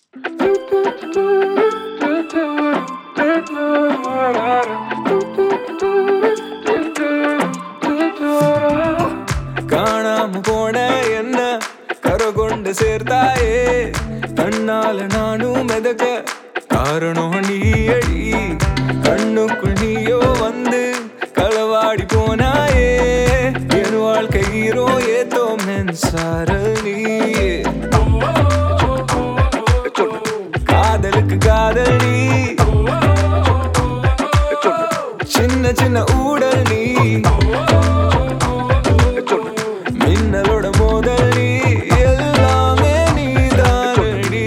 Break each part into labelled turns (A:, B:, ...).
A: காணாம போன என்ன கரை கொண்டு சேர்த்தாயே கண்ணால நானும் மிதக்க காரணம் நீயடி கண்ணுக்குள் நீயோ வந்து களவாடி போனாயே என் வாழ்க்கை ஹீரோ ஏதோ மின்சார நீயே காதலுக்கு காதல் நீ சின்ன சின்ன ஊடல் நீ மின்னலோட மோதல் நீ எல்லாமே நீதானடி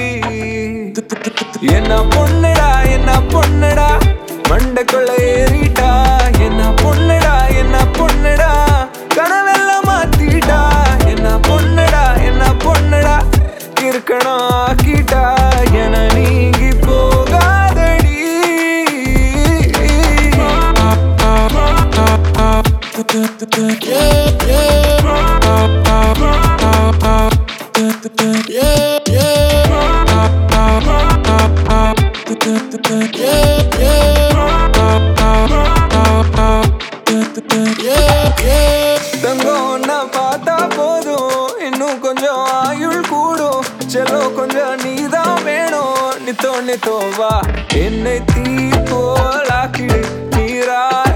A: என்ன பொண்ணுடா என்ன பொண்ணுடா மண்டைக்குள்ள ஏறிட்டா என்ன பொண்ணுடா என்ன பொண்ணுடா கனவெல்லாம் மாத்திட்டா என்ன பொண்ணுடா என்ன பொண்ணுடா இருக்கணும் ஆக்கிட்டா என நீங்கி போகாதடி தங்கம் உன்னை பார்த்தா போதும் இன்னும் கொஞ்சம் ஆயுள் கூடும் செல்லோ கொஞ்சம் நீதான் வேணும் நித்தோ நித்தோ வா என்னை தீ போலாக்கிடு நீரா